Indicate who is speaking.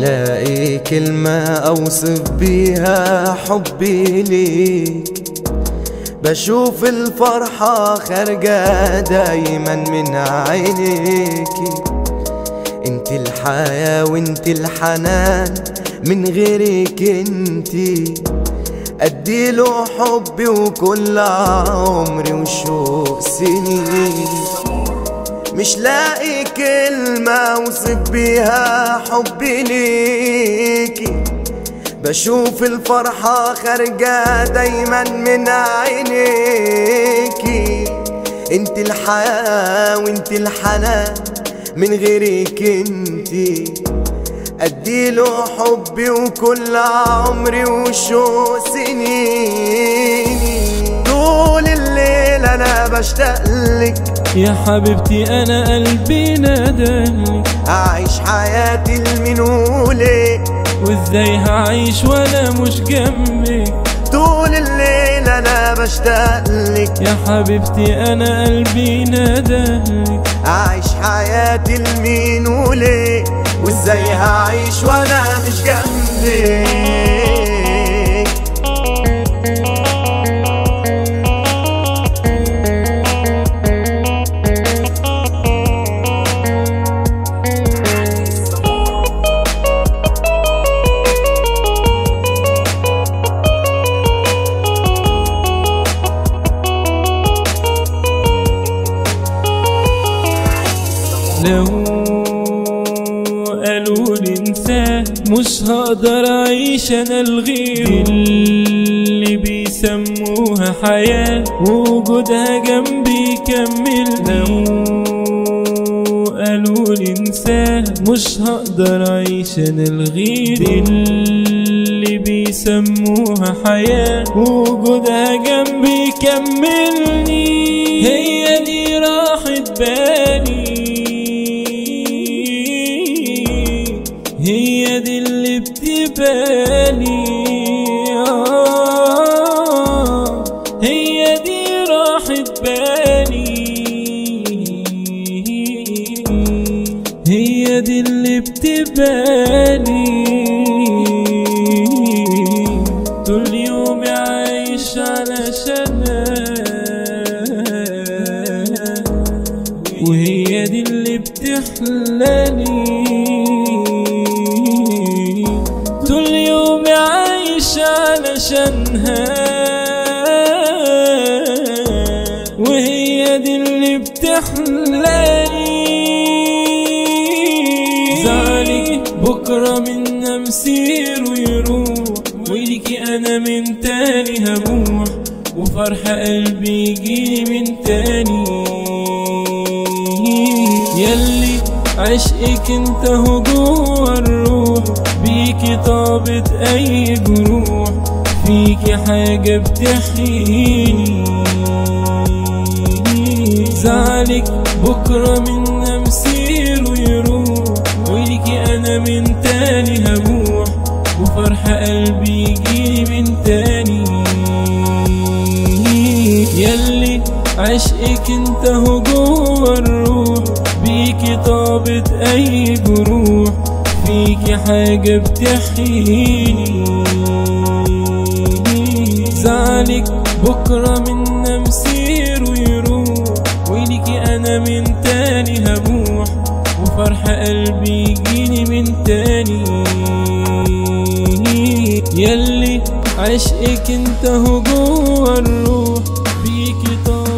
Speaker 1: لاقي كلمة أوصف بيها حبي ليك بشوف الفرحة خارجة دايما من عينيكي انت الحياة وانت الحنان من غيرك انتي اديله حبي وكل عمري وشوق سنين مش لاقي كلمة اوصف بيها حبي ليكي بشوف الفرحة خارجة دايما من عينيكي انت الحياة وانت الحنان من غيرك انتي اديله حبي وكل عمري وشوق سنيني طول الليل انا بشتاقلك
Speaker 2: يا حبيبتي انا قلبي نادالك
Speaker 1: اعيش حياتي المنولك
Speaker 2: وازاي هعيش وانا مش جنبك
Speaker 1: طول الليل انا بشتاقلك
Speaker 2: يا حبيبتي انا قلبي نادالك
Speaker 1: اعيش حياتي المنولك وازاي هعيش وانا مش جنبك
Speaker 2: لو قالوا لي انساه مش هقدر اعيش انا لغيره اللي بيسموها حياة وجودها جنبي يكمل لو قالوا لي انساه مش هقدر اعيش انا لغيره اللي بيسموها حياة وجودها جنبي يكملني هي دي راحة بالي هي دي اللي بتبالي آه، هي دي راحة بالي هي دي اللي بتبالي طول يومي عايش علشانها وهي دي اللي بتحلاني طول يومي عايش علشانها وهي دي اللي بتحلاني زعلك بكرة منا مسير ويروح وليكي أنا من تاني هبوح وفرح قلبي يجي من تاني يلي عشقك انت هو جوه الروح بيكي طابت اي جروح فيكي حاجة بتحييني زعلك بكرة منا مسير ويروح وليكي انا من تاني هبوح وفرح قلبي يجي من تاني يلي عشقك انت هو جوه الروح بيكي طابت اي جروح فيكي حاجة بتحييني زعلك بكرة منا مسير ويروح وليكي انا من تاني هبوح وفرح قلبي يجيني من تاني يلي عشقك انت هو جوه الروح بيكي طابت